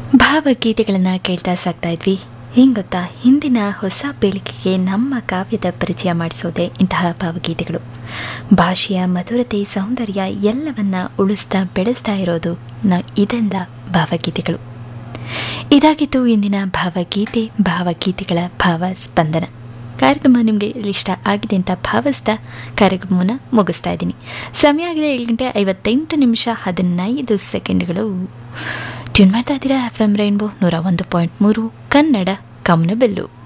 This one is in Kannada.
ಭಾವಗೀತೆಗಳನ್ನು ಕೇಳ್ತಾ ಸಾಕ್ತಾ ಇದ್ವಿ ಹೆಂಗ್ ಗೊತ್ತಾ ಹಿಂದಿನ ಹೊಸ ಪೀಳಿಗೆಗೆ ನಮ್ಮ ಕಾವ್ಯದ ಪರಿಚಯ ಮಾಡಿಸೋದೆ ಇಂತಹ ಭಾವಗೀತೆಗಳು ಭಾಷೆಯ ಮಧುರತೆ ಸೌಂದರ್ಯ ಎಲ್ಲವನ್ನ ಉಳಿಸ್ತಾ ಬೆಳೆಸ್ತಾ ಇರೋದು ನ ಇದೆಲ್ಲ ಭಾವಗೀತೆಗಳು ಇದಾಗಿತ್ತು ಇಂದಿನ ಭಾವಗೀತೆ ಭಾವಗೀತೆಗಳ ಭಾವ ಸ್ಪಂದನ ಕಾರ್ಯಕ್ರಮ ನಿಮಗೆ ಇಷ್ಟ ಆಗಿದೆ ಅಂತ ಭಾವಿಸ್ತಾ ಕಾರ್ಯಕ್ರಮವನ್ನು ಮುಗಿಸ್ತಾ ಇದ್ದೀನಿ ಸಮಯ ಆಗಿದೆ ಏಳು ಗಂಟೆ ಐವತ್ತೆಂಟು ನಿಮಿಷ ಹದಿನೈದು ಸೆಕೆಂಡ್ಗಳು ಟ್ಯೂನ್ ಮಾಡ್ತಾ ಇದ್ದೀರಾ ಎಫ್ ಎಂ ರೈನ್ಬೋ ನೂರ ಒಂದು ಪಾಯಿಂಟ್ ಮೂರು ಕನ್ನಡ ಕಮನಬೆಲ್ಲು